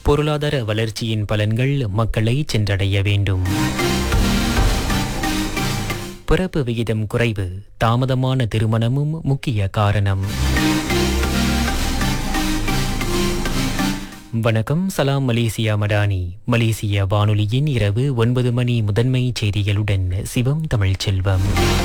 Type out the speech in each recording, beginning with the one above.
பொருளாதார வளர்ச்சியின் பலன்கள் மக்களை சென்றடைய வேண்டும் பிறப்பு விகிதம் குறைவு தாமதமான திருமணமும் முக்கிய காரணம் வணக்கம் சலாம் மலேசியா மடானி மலேசிய வானொலியின் இரவு ஒன்பது மணி முதன்மை செய்திகளுடன் சிவம் தமிழ்ச்செல்வம்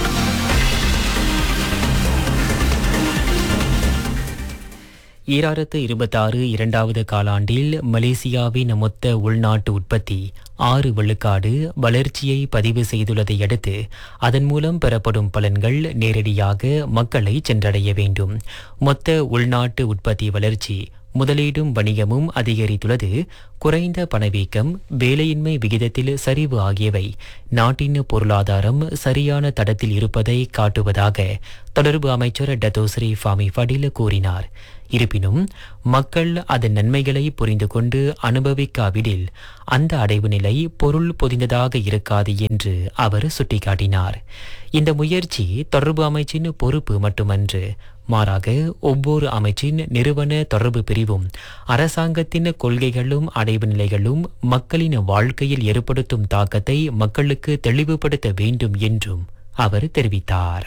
ஈராயிரத்து இருபத்தாறு இரண்டாவது காலாண்டில் மலேசியாவின் மொத்த உள்நாட்டு உற்பத்தி ஆறு விழுக்காடு வளர்ச்சியை பதிவு செய்துள்ளதை அடுத்து அதன் மூலம் பெறப்படும் பலன்கள் நேரடியாக மக்களை சென்றடைய வேண்டும் மொத்த உள்நாட்டு உற்பத்தி வளர்ச்சி முதலீடும் வணிகமும் அதிகரித்துள்ளது குறைந்த பணவீக்கம் வேலையின்மை விகிதத்தில் சரிவு ஆகியவை நாட்டின் பொருளாதாரம் சரியான தடத்தில் இருப்பதை காட்டுவதாக தொடர்பு அமைச்சர் டத்தோஸ்ரீ ஃபாமி ஃபடில் கூறினார் இருப்பினும் மக்கள் அதன் நன்மைகளை புரிந்து கொண்டு அனுபவிக்காவிடில் அந்த அடைவு நிலை பொருள் பொதிந்ததாக இருக்காது என்று அவர் சுட்டிக்காட்டினார் இந்த முயற்சி தொடர்பு அமைச்சின் பொறுப்பு மட்டுமன்று மாறாக ஒவ்வொரு அமைச்சின் நிறுவன தொடர்பு பிரிவும் அரசாங்கத்தின் கொள்கைகளும் அடைவு நிலைகளும் மக்களின் வாழ்க்கையில் ஏற்படுத்தும் தாக்கத்தை மக்களுக்கு தெளிவுபடுத்த வேண்டும் என்றும் அவர் தெரிவித்தார்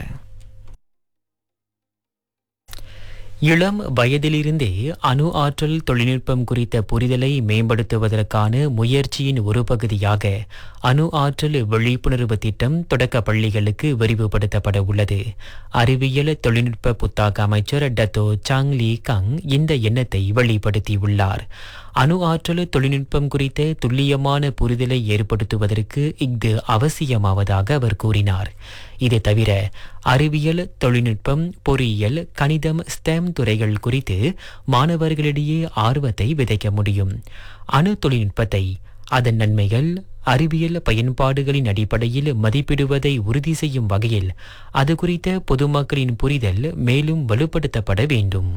இளம் வயதிலிருந்தே அணு ஆற்றல் தொழில்நுட்பம் குறித்த புரிதலை மேம்படுத்துவதற்கான முயற்சியின் ஒரு பகுதியாக அணு ஆற்றல் விழிப்புணர்வு திட்டம் தொடக்க பள்ளிகளுக்கு விரிவுபடுத்தப்பட உள்ளது அறிவியல் தொழில்நுட்ப புத்தாக்க அமைச்சர் டத்தோ சாங் லீ கங் இந்த எண்ணத்தை வெளிப்படுத்தியுள்ளார் அணு ஆற்றல் தொழில்நுட்பம் குறித்த துல்லியமான புரிதலை ஏற்படுத்துவதற்கு இஃது அவசியமாவதாக அவர் கூறினார் இது தவிர அறிவியல் தொழில்நுட்பம் பொறியியல் கணிதம் ஸ்டெம் துறைகள் குறித்து மாணவர்களிடையே ஆர்வத்தை விதைக்க முடியும் அணு தொழில்நுட்பத்தை அதன் நன்மைகள் அறிவியல் பயன்பாடுகளின் அடிப்படையில் மதிப்பிடுவதை உறுதி செய்யும் வகையில் அது குறித்த பொதுமக்களின் புரிதல் மேலும் வலுப்படுத்தப்பட வேண்டும்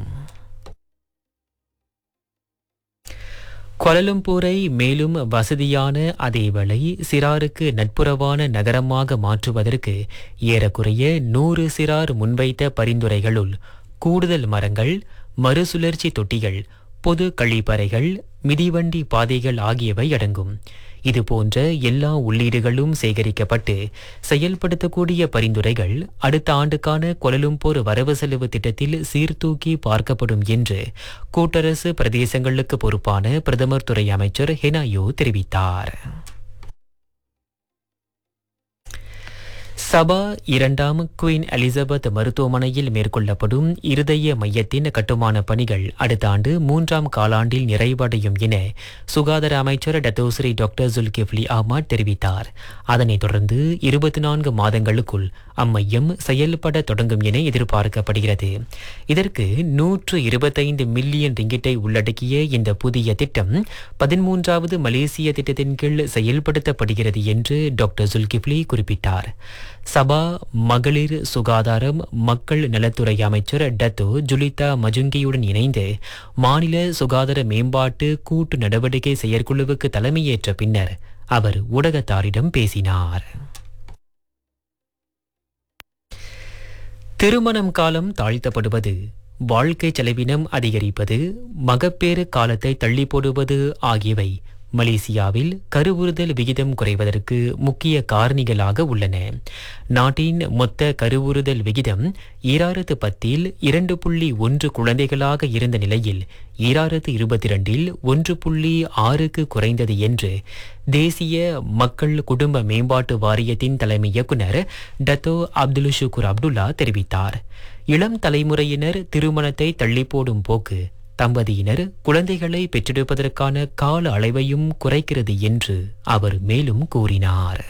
கொலலும்பூரை மேலும் வசதியான அதேவேளை சிறாருக்கு நட்புறவான நகரமாக மாற்றுவதற்கு ஏறக்குறைய நூறு சிறார் முன்வைத்த பரிந்துரைகளுள் கூடுதல் மரங்கள் மறுசுழற்சி தொட்டிகள் பொது கழிப்பறைகள் மிதிவண்டி பாதைகள் ஆகியவை அடங்கும் இது போன்ற எல்லா உள்ளீடுகளும் சேகரிக்கப்பட்டு செயல்படுத்தக்கூடிய பரிந்துரைகள் அடுத்த ஆண்டுக்கான கொலலும்போர் வரவு செலவு திட்டத்தில் சீர்தூக்கி பார்க்கப்படும் என்று கூட்டரசு பிரதேசங்களுக்கு பொறுப்பான பிரதமர் துறை அமைச்சர் ஹெனாயோ தெரிவித்தார் சபா இரண்டாம் குயின் எலிசபெத் மருத்துவமனையில் மேற்கொள்ளப்படும் இருதய மையத்தின் கட்டுமான பணிகள் அடுத்த ஆண்டு மூன்றாம் காலாண்டில் நிறைவடையும் என சுகாதார அமைச்சர் டத்தோஸ்ரீ டாக்டர் ஜுல்கிஃப்லி அஹ்மத் தெரிவித்தார் அதனைத் தொடர்ந்து இருபத்தி நான்கு மாதங்களுக்குள் அம்மையம் செயல்பட தொடங்கும் என எதிர்பார்க்கப்படுகிறது இதற்கு நூற்று இருபத்தைந்து மில்லியன் ரிங்கிட்டை உள்ளடக்கிய இந்த புதிய திட்டம் பதிமூன்றாவது மலேசிய திட்டத்தின் கீழ் செயல்படுத்தப்படுகிறது என்று டாக்டர் ஜுல்கிஃப்லி குறிப்பிட்டார் சபா மகளிர் சுகாதாரம் மக்கள் நலத்துறை அமைச்சர் டத்தோ ஜுலிதா மஜுங்கியுடன் இணைந்து மாநில சுகாதார மேம்பாட்டு கூட்டு நடவடிக்கை செயற்குழுவுக்கு தலைமையேற்ற பின்னர் அவர் ஊடகத்தாரிடம் பேசினார் திருமணம் காலம் தாழ்த்தப்படுவது வாழ்க்கை செலவினம் அதிகரிப்பது மகப்பேறு காலத்தை தள்ளி போடுவது ஆகியவை மலேசியாவில் கருவுறுதல் விகிதம் குறைவதற்கு முக்கிய காரணிகளாக உள்ளன நாட்டின் மொத்த கருவுறுதல் விகிதம் ஈராயிரத்து பத்தில் இரண்டு புள்ளி ஒன்று குழந்தைகளாக இருந்த நிலையில் ஈராயிரத்து இருபத்தி இரண்டில் ஒன்று புள்ளி ஆறுக்கு குறைந்தது என்று தேசிய மக்கள் குடும்ப மேம்பாட்டு வாரியத்தின் தலைமை இயக்குனர் டத்தோ அப்துல் ஷுக்குர் அப்துல்லா தெரிவித்தார் இளம் தலைமுறையினர் திருமணத்தை தள்ளி போடும் போக்கு தம்பதியினர் குழந்தைகளை பெற்றெடுப்பதற்கான கால அளவையும் குறைக்கிறது என்று அவர் மேலும் கூறினார்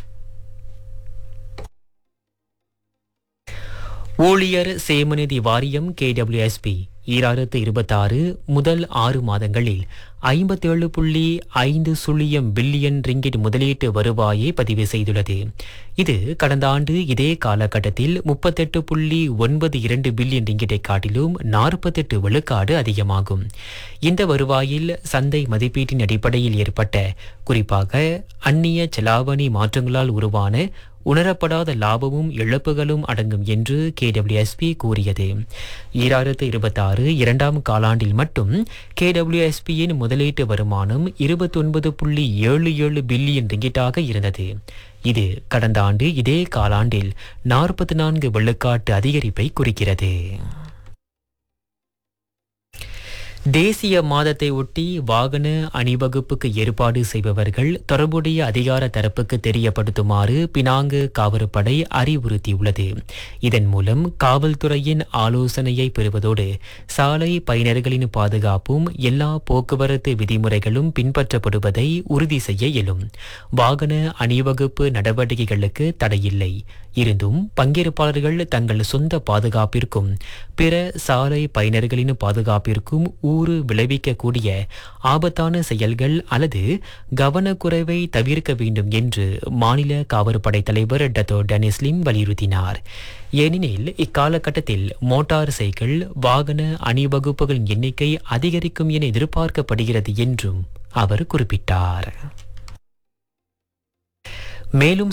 ஊழியர் சேமநிதி வாரியம் கேடபிள்யூஎஸ்பி ஈராயிரத்து இருபத்தாறு முதல் ஆறு மாதங்களில் ஐம்பத்தேழு புள்ளி ஐந்து சுழியம் பில்லியன் ரிங்கிட் முதலீட்டு வருவாயை பதிவு செய்துள்ளது இது கடந்த ஆண்டு இதே காலகட்டத்தில் முப்பத்தெட்டு புள்ளி ஒன்பது இரண்டு பில்லியன் ரிங்கிட்டை காட்டிலும் நாற்பத்தெட்டு விழுக்காடு அதிகமாகும் இந்த வருவாயில் சந்தை மதிப்பீட்டின் அடிப்படையில் ஏற்பட்ட குறிப்பாக அந்நிய செலாவணி மாற்றங்களால் உருவான உணரப்படாத லாபமும் இழப்புகளும் அடங்கும் என்று கேடபிள்யூஎஸ்பி கூறியது ஈராயிரத்து இருபத்தாறு இரண்டாம் காலாண்டில் மட்டும் கேடபிள்யூஎஸ்பியின் முதலீட்டு வருமானம் இருபத்தொன்பது புள்ளி ஏழு ஏழு பில்லியன் ரிங்கிட்டாக இருந்தது இது கடந்த ஆண்டு இதே காலாண்டில் நாற்பத்தி நான்கு வெள்ளுக்காட்டு அதிகரிப்பை குறிக்கிறது தேசிய மாதத்தை ஒட்டி வாகன அணிவகுப்புக்கு ஏற்பாடு செய்பவர்கள் தொடர்புடைய அதிகார தரப்புக்கு தெரியப்படுத்துமாறு பினாங்கு காவற்படை அறிவுறுத்தியுள்ளது இதன் மூலம் காவல்துறையின் ஆலோசனையை பெறுவதோடு சாலை பயனர்களின் பாதுகாப்பும் எல்லா போக்குவரத்து விதிமுறைகளும் பின்பற்றப்படுவதை உறுதி செய்ய இயலும் வாகன அணிவகுப்பு நடவடிக்கைகளுக்கு தடையில்லை இருந்தும் பங்கேற்பாளர்கள் தங்கள் சொந்த பாதுகாப்பிற்கும் பிற சாலை பயனர்களின் பாதுகாப்பிற்கும் ஊறு விளைவிக்கக்கூடிய ஆபத்தான செயல்கள் அல்லது கவனக்குறைவை தவிர்க்க வேண்டும் என்று மாநில காவற்படை தலைவர் டத்தோ டெனிஸ்லிம் வலியுறுத்தினார் ஏனெனில் இக்காலகட்டத்தில் மோட்டார் சைக்கிள் வாகன அணிவகுப்புகளின் எண்ணிக்கை அதிகரிக்கும் என எதிர்பார்க்கப்படுகிறது என்றும் அவர் குறிப்பிட்டார் மேலும்